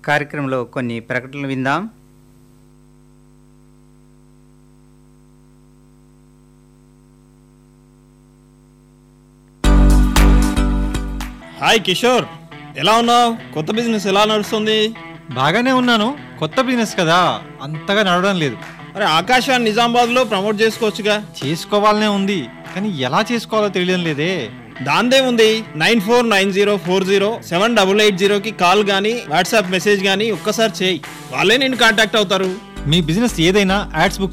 కార్యక్రమంలో కొన్ని ప్రకటనలు విందాం హాయ్ కిషోర్ ఎలా ఉన్నావు కొత్త బిజినెస్ ఎలా నడుస్తుంది బాగానే ఉన్నాను కొత్త బిజినెస్ కదా అంతగా నడవడం లేదు అరే ఆకాశాన్ని నిజామాబాద్లో ప్రమోట్ చేసుకోవచ్చుగా చేసుకోవాలనే ఉంది కానీ ఎలా చేసుకోవాలో తెలియడం లేదే దాందే ఉంది nine four nine zero four zero seven double eight జీరోకి కాల్ కానీ వాట్సాప్ మెసేజ్ కానీ ఒక్కసారి చేయి వాళ్ళే నేను కాంటాక్ట్ అవుతారు మీ బిజినెస్ ఏదైనా యాడ్స్ బుక్